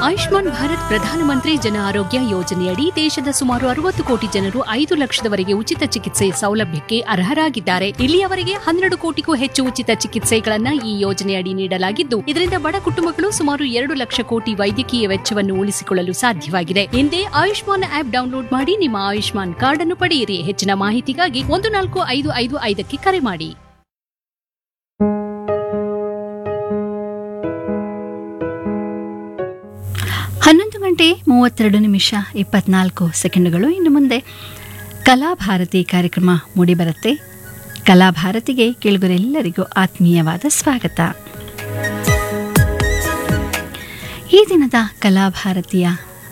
ಆಯುಷ್ಮಾನ್ ಭಾರತ್ ಪ್ರಧಾನಮಂತ್ರಿ ಜನ ಆರೋಗ್ಯ ಯೋಜನೆಯಡಿ ದೇಶದ ಸುಮಾರು ಅರವತ್ತು ಕೋಟಿ ಜನರು ಐದು ಲಕ್ಷದವರೆಗೆ ಉಚಿತ ಚಿಕಿತ್ಸೆ ಸೌಲಭ್ಯಕ್ಕೆ ಅರ್ಹರಾಗಿದ್ದಾರೆ ಇಲ್ಲಿಯವರೆಗೆ ಹನ್ನೆರಡು ಕೋಟಿಗೂ ಹೆಚ್ಚು ಉಚಿತ ಚಿಕಿತ್ಸೆಗಳನ್ನ ಈ ಯೋಜನೆಯಡಿ ನೀಡಲಾಗಿದ್ದು ಇದರಿಂದ ಬಡ ಕುಟುಂಬಗಳು ಸುಮಾರು ಎರಡು ಲಕ್ಷ ಕೋಟಿ ವೈದ್ಯಕೀಯ ವೆಚ್ಚವನ್ನು ಉಳಿಸಿಕೊಳ್ಳಲು ಸಾಧ್ಯವಾಗಿದೆ ಹಿಂದೆ ಆಯುಷ್ಮಾನ್ ಆಪ್ ಡೌನ್ಲೋಡ್ ಮಾಡಿ ನಿಮ್ಮ ಆಯುಷ್ಮಾನ್ ಕಾರ್ಡ್ ಅನ್ನು ಪಡೆಯಿರಿ ಹೆಚ್ಚಿನ ಮಾಹಿತಿಗಾಗಿ ಒಂದು ನಾಲ್ಕು ಐದು ಐದು ಐದಕ್ಕೆ ಕರೆ ಮಾಡಿ ಹನ್ನೊಂದು ಗಂಟೆ ಮೂವತ್ತೆರಡು ನಿಮಿಷ ಇಪ್ಪತ್ನಾಲ್ಕು ಸೆಕೆಂಡುಗಳು ಇನ್ನು ಮುಂದೆ ಕಲಾಭಾರತಿ ಕಾರ್ಯಕ್ರಮ ಮೂಡಿಬರುತ್ತೆ ಕಲಾಭಾರತಿಗೆ ಕೇಳುಗರೆಲ್ಲರಿಗೂ ಆತ್ಮೀಯವಾದ ಸ್ವಾಗತ ಈ ದಿನದ ಕಲಾಭಾರತಿಯ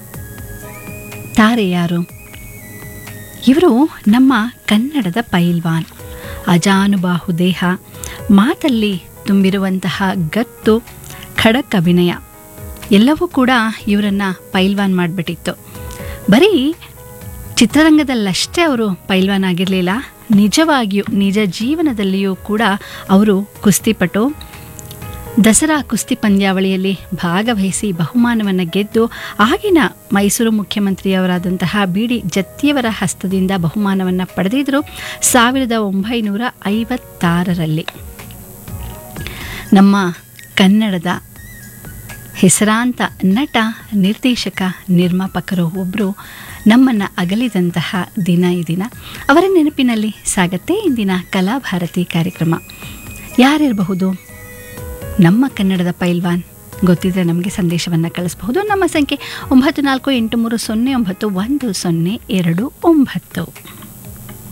ತಾರೆ ಯಾರು ಇವರು ನಮ್ಮ ಕನ್ನಡದ ಪೈಲ್ವಾನ್ ಅಜಾನುಬಾಹು ದೇಹ ಮಾತಲ್ಲಿ ತುಂಬಿರುವಂತಹ ಗತ್ತು ಖಡಕ್ ಅಭಿನಯ ಎಲ್ಲವೂ ಕೂಡ ಇವರನ್ನು ಪೈಲ್ವಾನ್ ಮಾಡಿಬಿಟ್ಟಿತ್ತು ಬರೀ ಚಿತ್ರರಂಗದಲ್ಲಷ್ಟೇ ಅವರು ಪೈಲ್ವಾನ್ ಆಗಿರಲಿಲ್ಲ ನಿಜವಾಗಿಯೂ ನಿಜ ಜೀವನದಲ್ಲಿಯೂ ಕೂಡ ಅವರು ಕುಸ್ತಿಪಟು ದಸರಾ ಕುಸ್ತಿ ಪಂದ್ಯಾವಳಿಯಲ್ಲಿ ಭಾಗವಹಿಸಿ ಬಹುಮಾನವನ್ನು ಗೆದ್ದು ಆಗಿನ ಮೈಸೂರು ಮುಖ್ಯಮಂತ್ರಿಯವರಾದಂತಹ ಬಿ ಡಿ ಜತ್ತಿಯವರ ಹಸ್ತದಿಂದ ಬಹುಮಾನವನ್ನು ಪಡೆದಿದ್ದರು ಸಾವಿರದ ಒಂಬೈನೂರ ಐವತ್ತಾರರಲ್ಲಿ ನಮ್ಮ ಕನ್ನಡದ ಹೆಸರಾಂತ ನಟ ನಿರ್ದೇಶಕ ನಿರ್ಮಾಪಕರು ಒಬ್ಬರು ನಮ್ಮನ್ನು ಅಗಲಿದಂತಹ ದಿನ ಈ ದಿನ ಅವರ ನೆನಪಿನಲ್ಲಿ ಸಾಗತ್ತೆ ಇಂದಿನ ಕಲಾಭಾರತಿ ಕಾರ್ಯಕ್ರಮ ಯಾರಿರಬಹುದು ನಮ್ಮ ಕನ್ನಡದ ಪೈಲ್ವಾನ್ ಗೊತ್ತಿದ್ದರೆ ನಮಗೆ ಸಂದೇಶವನ್ನು ಕಳಿಸಬಹುದು ನಮ್ಮ ಸಂಖ್ಯೆ ಒಂಬತ್ತು ನಾಲ್ಕು ಎಂಟು ಮೂರು ಸೊನ್ನೆ ಒಂಬತ್ತು ಒಂದು ಸೊನ್ನೆ ಎರಡು ಒಂಬತ್ತು